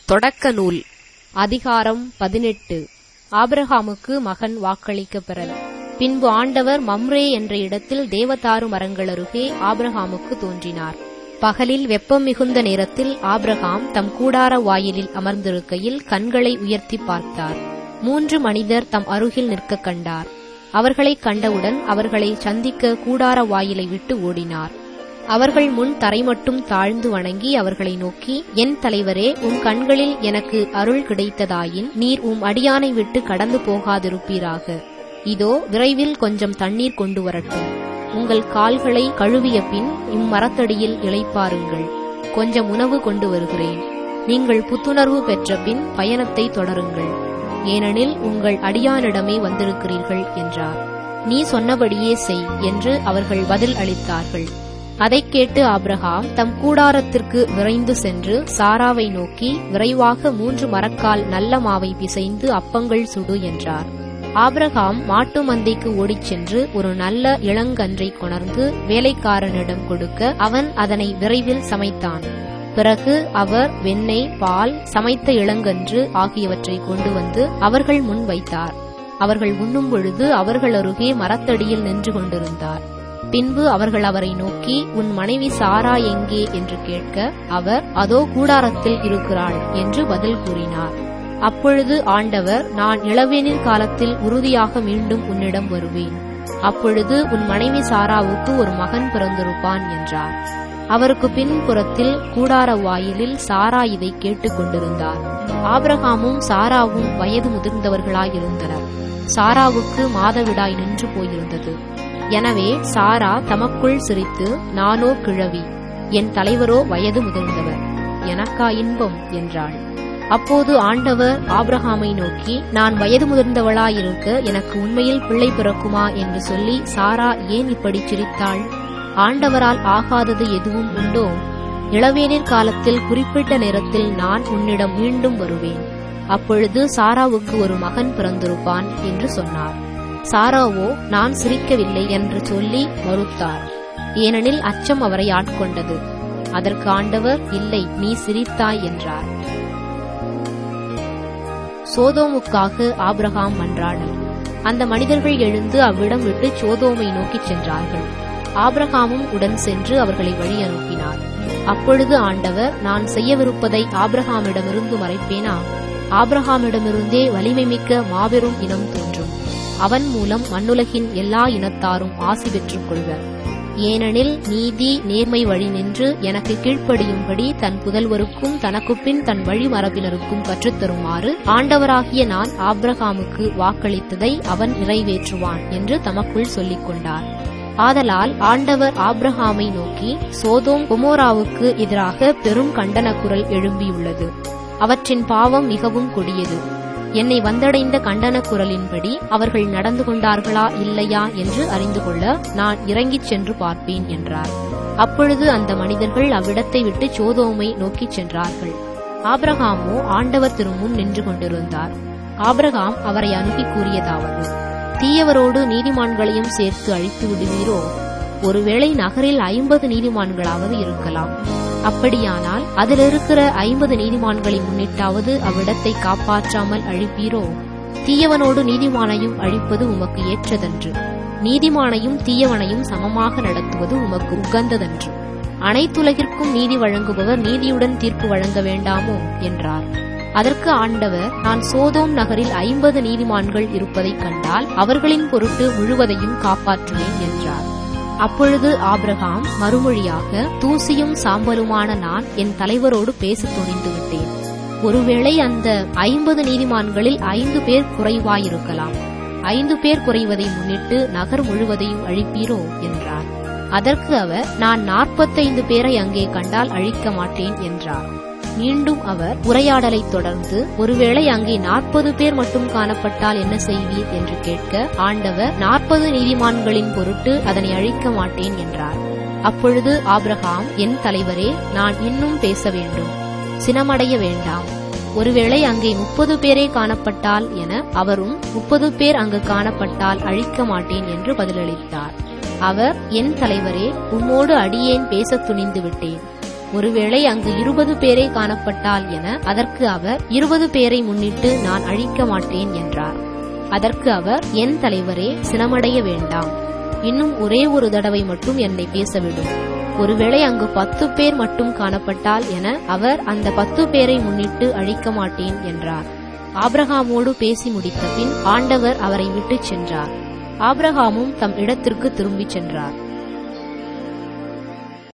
தொடக்க நூல் அதிகாரம் பதினெட்டு ஆபிரகாமுக்கு மகன் வாக்களிக்கப் பெறல் பின்பு ஆண்டவர் மம்ரே என்ற இடத்தில் தேவதாரு மரங்கள் அருகே ஆபிரகாமுக்கு தோன்றினார் பகலில் வெப்பம் மிகுந்த நேரத்தில் ஆபிரகாம் தம் கூடார வாயிலில் அமர்ந்திருக்கையில் கண்களை உயர்த்தி பார்த்தார் மூன்று மனிதர் தம் அருகில் நிற்க கண்டார் அவர்களைக் கண்டவுடன் அவர்களை சந்திக்க கூடார வாயிலை விட்டு ஓடினார் அவர்கள் முன் தரை மட்டும் தாழ்ந்து வணங்கி அவர்களை நோக்கி என் தலைவரே உம் கண்களில் எனக்கு அருள் கிடைத்ததாயின் நீர் உம் அடியானை விட்டு கடந்து போகாதிருப்பீராக இதோ விரைவில் கொஞ்சம் தண்ணீர் கொண்டு வரட்டும் உங்கள் கால்களை கழுவிய பின் இம்மரத்தடியில் இளைப்பாருங்கள் கொஞ்சம் உணவு கொண்டு வருகிறேன் நீங்கள் புத்துணர்வு பெற்ற பின் பயணத்தை தொடருங்கள் ஏனெனில் உங்கள் அடியானிடமே வந்திருக்கிறீர்கள் என்றார் நீ சொன்னபடியே செய் என்று அவர்கள் பதில் அளித்தார்கள் அதைக் கேட்டு ஆபிரகாம் தம் கூடாரத்திற்கு விரைந்து சென்று சாராவை நோக்கி விரைவாக மூன்று மரக்கால் நல்ல மாவை பிசைந்து அப்பங்கள் சுடு என்றார் ஆபிரகாம் மாட்டு மந்தைக்கு ஓடிச் சென்று ஒரு நல்ல இளங்கன்றை கொணர்ந்து வேலைக்காரனிடம் கொடுக்க அவன் அதனை விரைவில் சமைத்தான் பிறகு அவர் வெண்ணெய் பால் சமைத்த இளங்கன்று ஆகியவற்றை கொண்டு வந்து அவர்கள் முன் வைத்தார் அவர்கள் உண்ணும் பொழுது அவர்கள் அருகே மரத்தடியில் நின்று கொண்டிருந்தார் பின்பு அவர்கள் அவரை நோக்கி உன் மனைவி சாரா எங்கே என்று கேட்க அவர் அதோ கூடாரத்தில் இருக்கிறாள் என்று பதில் கூறினார் அப்பொழுது ஆண்டவர் நான் இளவேனில் காலத்தில் உறுதியாக மீண்டும் உன்னிடம் வருவேன் அப்பொழுது உன் மனைவி சாராவுக்கு ஒரு மகன் பிறந்திருப்பான் என்றார் அவருக்கு பின்புறத்தில் கூடார வாயிலில் சாரா இதை கேட்டுக் கொண்டிருந்தார் ஆபிரகாமும் சாராவும் வயது முதிர்ந்தவர்களாயிருந்தனர் சாராவுக்கு மாதவிடாய் நின்று போயிருந்தது எனவே சாரா தமக்குள் சிரித்து நானோ கிழவி என் தலைவரோ வயது முதிர்ந்தவர் எனக்கா இன்பம் என்றாள் அப்போது ஆண்டவர் ஆபிரகாமை நோக்கி நான் வயது முதிர்ந்தவளாயிருக்க எனக்கு உண்மையில் பிள்ளை பிறக்குமா என்று சொல்லி சாரா ஏன் இப்படி சிரித்தாள் ஆண்டவரால் ஆகாதது எதுவும் உண்டோ இளவேனிற் காலத்தில் குறிப்பிட்ட நேரத்தில் நான் உன்னிடம் மீண்டும் வருவேன் அப்பொழுது சாராவுக்கு ஒரு மகன் பிறந்திருப்பான் என்று சொன்னார் சாராவோ நான் சிரிக்கவில்லை என்று சொல்லி மறுத்தார் ஏனெனில் அச்சம் அவரை ஆட்கொண்டது அதற்கு ஆண்டவர் இல்லை நீ சிரித்தாய் என்றார் சோதோமுக்காக ஆபிரகாம் மன்றாடல் அந்த மனிதர்கள் எழுந்து அவ்விடம் விட்டு சோதோமை நோக்கிச் சென்றார்கள் ஆபிரகாமும் உடன் சென்று அவர்களை வழி அனுப்பினார் அப்பொழுது ஆண்டவர் நான் செய்யவிருப்பதை ஆபிரகாமிடமிருந்து மறைப்பேனா ஆபிரகாமிடமிருந்தே வலிமை மிக்க மாபெரும் இனம் தோன்றும் அவன் மூலம் மண்ணுலகின் எல்லா இனத்தாரும் ஆசி பெற்றுக் கொள்வர் ஏனெனில் நீதி நேர்மை வழி நின்று எனக்கு கீழ்ப்படியும்படி தன் புதல்வருக்கும் தனக்குப்பின் தன் வழி மரபினருக்கும் கற்றுத்தருமாறு ஆண்டவராகிய நான் ஆப்ரஹாமுக்கு வாக்களித்ததை அவன் நிறைவேற்றுவான் என்று தமக்குள் சொல்லிக் கொண்டார் ஆதலால் ஆண்டவர் ஆப்ரஹாமை நோக்கி சோதோம் குமோராவுக்கு எதிராக பெரும் கண்டன குரல் எழும்பியுள்ளது அவற்றின் பாவம் மிகவும் கொடியது என்னை வந்தடைந்த கண்டன குரலின்படி அவர்கள் நடந்து கொண்டார்களா இல்லையா என்று அறிந்து கொள்ள நான் இறங்கிச் சென்று பார்ப்பேன் என்றார் அப்பொழுது அந்த மனிதர்கள் அவ்விடத்தை விட்டு சோதோமை நோக்கிச் சென்றார்கள் ஆபிரகாமோ ஆண்டவர் திருமுன் நின்று கொண்டிருந்தார் ஆபிரகாம் அவரை அணுகி கூறியதாவது தீயவரோடு நீதிமான்களையும் சேர்த்து அழித்து விடுவீரோ ஒருவேளை நகரில் ஐம்பது நீதிமான்களாவது இருக்கலாம் அப்படியானால் அதில் இருக்கிற ஐம்பது நீதிமான்களை முன்னிட்டாவது அவ்விடத்தை காப்பாற்றாமல் அழிப்பீரோ தீயவனோடு நீதிமானையும் அழிப்பது உமக்கு ஏற்றதன்று நீதிமானையும் தீயவனையும் சமமாக நடத்துவது உமக்கு உகந்ததன்று அனைத்துலகிற்கும் நீதி வழங்குபவர் நீதியுடன் தீர்ப்பு வழங்க வேண்டாமோ என்றார் அதற்கு ஆண்டவர் நான் சோதோம் நகரில் ஐம்பது நீதிமான்கள் இருப்பதைக் கண்டால் அவர்களின் பொருட்டு முழுவதையும் காப்பாற்றுவேன் என்றார் அப்பொழுது ஆபிரகாம் மறுமொழியாக தூசியும் சாம்பலுமான நான் என் தலைவரோடு பேச துணிந்து விட்டேன் ஒருவேளை அந்த ஐம்பது நீதிமான்களில் ஐந்து பேர் குறைவாயிருக்கலாம் ஐந்து பேர் குறைவதை முன்னிட்டு நகர் முழுவதையும் அழிப்பீரோ என்றார் அதற்கு அவர் நான் நாற்பத்தைந்து பேரை அங்கே கண்டால் அழிக்க மாட்டேன் என்றார் மீண்டும் அவர் உரையாடலை தொடர்ந்து ஒருவேளை அங்கே நாற்பது பேர் மட்டும் காணப்பட்டால் என்ன செய்வீர் என்று கேட்க ஆண்டவர் நாற்பது நீதிமான்களின் பொருட்டு அதனை அழிக்க மாட்டேன் என்றார் அப்பொழுது ஆபிரகாம் என் தலைவரே நான் இன்னும் பேச வேண்டும் சினமடைய வேண்டாம் ஒருவேளை அங்கே முப்பது பேரே காணப்பட்டால் என அவரும் முப்பது பேர் அங்கு காணப்பட்டால் அழிக்க மாட்டேன் என்று பதிலளித்தார் அவர் என் தலைவரே உம்மோடு அடியேன் பேசத் துணிந்து விட்டேன் ஒருவேளை அங்கு இருபது பேரே காணப்பட்டால் என அதற்கு அவர் இருபது பேரை முன்னிட்டு நான் அழிக்க மாட்டேன் என்றார் அதற்கு அவர் என் தலைவரே சினமடைய வேண்டாம் இன்னும் ஒரே ஒரு தடவை மட்டும் என்னை பேசவிடும் ஒருவேளை அங்கு பத்து பேர் மட்டும் காணப்பட்டால் என அவர் அந்த பத்து பேரை முன்னிட்டு அழிக்க மாட்டேன் என்றார் ஆபிரகாமோடு பேசி முடித்த பின் ஆண்டவர் அவரை விட்டுச் சென்றார் ஆபிரகாமும் தம் இடத்திற்கு திரும்பிச் சென்றார்